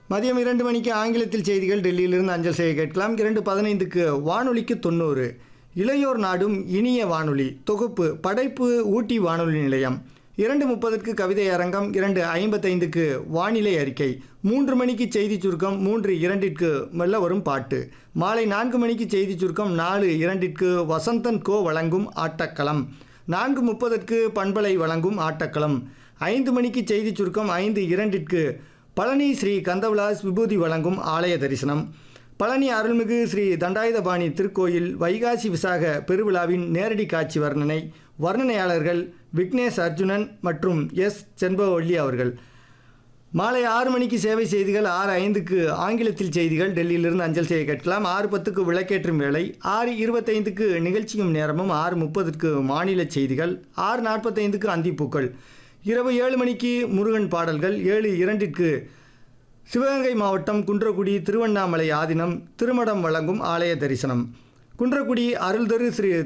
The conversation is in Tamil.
மதியம் இரண்டு மணிக்கு ஆங்கிலத்தில் செய்திகள் டெல்லியிலிருந்து அஞ்சல் செய்ய கேட்கலாம் இரண்டு பதினைந்துக்கு வானொலிக்கு தொண்ணூறு இளையோர் நாடும் இனிய வானொலி தொகுப்பு படைப்பு ஊட்டி வானொலி நிலையம் இரண்டு முப்பதுக்கு கவிதை அரங்கம் இரண்டு ஐம்பத்தைந்துக்கு வானிலை அறிக்கை மூன்று மணிக்கு செய்தி சுருக்கம் மூன்று இரண்டிற்கு மெல்ல வரும் பாட்டு மாலை நான்கு மணிக்கு செய்தி சுருக்கம் நாலு இரண்டிற்கு வசந்தன் கோ வழங்கும் ஆட்டக்களம் நான்கு முப்பதற்கு பண்பலை வழங்கும் ஆட்டக்களம் ஐந்து மணிக்கு செய்தி சுருக்கம் ஐந்து இரண்டிற்கு பழனி ஸ்ரீ கந்தவிலாஸ் விபூதி வழங்கும் ஆலய தரிசனம் பழனி அருள்மிகு ஸ்ரீ தண்டாயுதபாணி திருக்கோயில் வைகாசி விசாக பெருவிழாவின் நேரடி காட்சி வர்ணனை வர்ணனையாளர்கள் விக்னேஷ் அர்ஜுனன் மற்றும் எஸ் செண்பவள்ளி அவர்கள் மாலை ஆறு மணிக்கு சேவை செய்திகள் ஆறு ஐந்துக்கு ஆங்கிலத்தில் செய்திகள் டெல்லியிலிருந்து அஞ்சல் செய்ய கேட்கலாம் ஆறு பத்துக்கு விளக்கேற்றும் வேலை ஆறு இருபத்தைந்துக்கு நிகழ்ச்சியும் நேரமும் ஆறு முப்பதுக்கு மாநில செய்திகள் ஆறு நாற்பத்தைந்துக்கு அந்திப்பூக்கள் இரவு ஏழு மணிக்கு முருகன் பாடல்கள் ஏழு இரண்டிற்கு சிவகங்கை மாவட்டம் குன்றக்குடி திருவண்ணாமலை ஆதினம் திருமடம் வழங்கும் ஆலய தரிசனம் குன்றக்குடி அருள்தரு ஸ்ரீ